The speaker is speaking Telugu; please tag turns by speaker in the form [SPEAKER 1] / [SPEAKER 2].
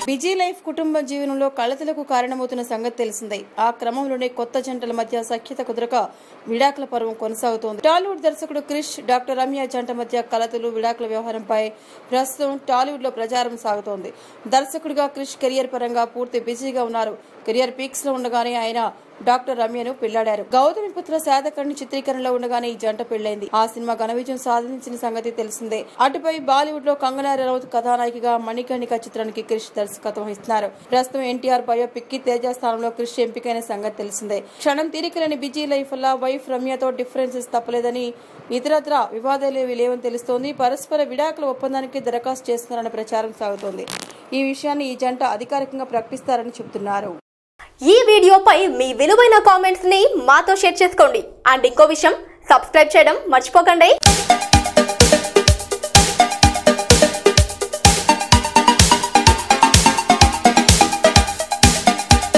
[SPEAKER 1] బిజీ లైఫ్ కుటుంబ జీవనంలో కలతలకు కారణమవుతున్న సంగతి తెలిసిందే ఆ క్రమంలోనే కొత్త జంటల మధ్య సఖ్యత కుదరక విడాకుల పర్వం కొనసాగుతోంది టాలీవుడ్ దర్శకుడు క్రిష్ డాక్టర్ రమ్య జంట మధ్య కలతలు విడాకుల వ్యవహారంపై ప్రస్తుతం టాలీవుడ్ లో ప్రచారం సాగుతోంది దర్శకుడిగా క్రిష్ కెరియర్ పరంగా పూర్తి బిజీగా ఉన్నారు కెరియర్ పీక్స్ లో ఉండగానే ఆయన డాక్టర్ రమ్యను పెళ్లాడారు గౌతమి పుత్ర శాతకర్ణి చిత్రీకరణలో ఉండగానే ఈ జంట పెళ్లైంది ఆ సినిమా ఘన విజయం సాధించిన సంగతి తెలిసిందే అటుపై బాలీవుడ్ లో కంగనా రనౌత్ కథానాయికగా మణికర్ణిక చిత్రానికి క్రిష్ దర్శకత్వం వహిస్తున్నారు ప్రస్తుతం ఎన్టీఆర్ బయోపిక్ కి తేజ స్థానంలో క్రిష్ ఎంపికైన సంగతి తెలిసిందే క్షణం తీరికలేని బిజీ లైఫ్ వల్ల వైఫ్ రమ్యతో డిఫరెన్సెస్ తప్పలేదని ఇతరత్ర వివాదాలేవి లేవని తెలుస్తోంది పరస్పర విడాకుల ఒప్పందానికి దరఖాస్తు చేస్తున్నారన్న ప్రచారం సాగుతోంది ఈ విషయాన్ని ఈ జంట అధికారికంగా ప్రకటిస్తారని చెబుతున్నారు
[SPEAKER 2] ఈ వీడియోపై మీ విలువైన కామెంట్స్ ని మాతో షేర్ చేసుకోండి అండ్ ఇంకో విషయం సబ్స్క్రైబ్ చేయడం మర్చిపోకండి